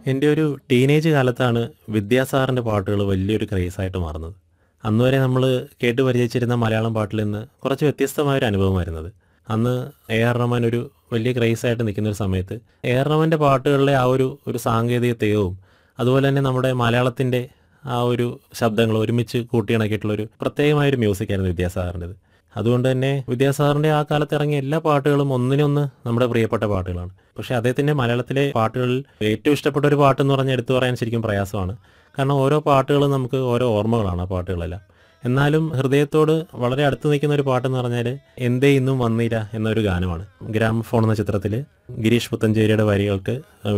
എൻ്റെ ഒരു ടീനേജ് കാലത്താണ് വിദ്യാസാറിൻ്റെ പാട്ടുകൾ വലിയൊരു ക്രേസായിട്ട് മാറുന്നത് അന്ന് വരെ നമ്മൾ കേട്ട് പരിചയിച്ചിരുന്ന മലയാളം പാട്ടിൽ നിന്ന് കുറച്ച് വ്യത്യസ്തമായൊരു അനുഭവമായിരുന്നത് അന്ന് എ ആർ റഹ്മാൻ ഒരു വലിയ ക്രേസായിട്ട് നിൽക്കുന്ന ഒരു സമയത്ത് എ ആർ റഹ്മാൻ്റെ പാട്ടുകളിലെ ആ ഒരു ഒരു സാങ്കേതിക തെയവും അതുപോലെ തന്നെ നമ്മുടെ മലയാളത്തിൻ്റെ ആ ഒരു ശബ്ദങ്ങൾ ഒരുമിച്ച് കൂട്ടിയിണക്കിയിട്ടുള്ള ഒരു പ്രത്യേകമായൊരു മ്യൂസിക്കായിരുന്നു വിദ്യാസാഗറിൻ്റെത് അതുകൊണ്ട് തന്നെ വിദ്യാസാഗറിൻ്റെ ആ കാലത്ത് ഇറങ്ങിയ എല്ലാ പാട്ടുകളും ഒന്നിനൊന്ന് നമ്മുടെ പ്രിയപ്പെട്ട പാട്ടുകളാണ് പക്ഷേ അദ്ദേഹത്തിൻ്റെ മലയാളത്തിലെ പാട്ടുകളിൽ ഏറ്റവും ഇഷ്ടപ്പെട്ട ഒരു പാട്ടെന്ന് പറഞ്ഞാൽ എടുത്തു പറയാൻ ശരിക്കും പ്രയാസമാണ് കാരണം ഓരോ പാട്ടുകളും നമുക്ക് ഓരോ ഓർമ്മകളാണ് ആ പാട്ടുകളെല്ലാം എന്നാലും ഹൃദയത്തോട് വളരെ അടുത്ത് നിൽക്കുന്ന ഒരു പാട്ടെന്ന് പറഞ്ഞാൽ എന്തേ ഇന്നും വന്നില്ല എന്നൊരു ഗാനമാണ് ഗ്രാമഫോൺ എന്ന ചിത്രത്തിൽ ഗിരീഷ് പുത്തഞ്ചേരിയുടെ വരികൾക്ക്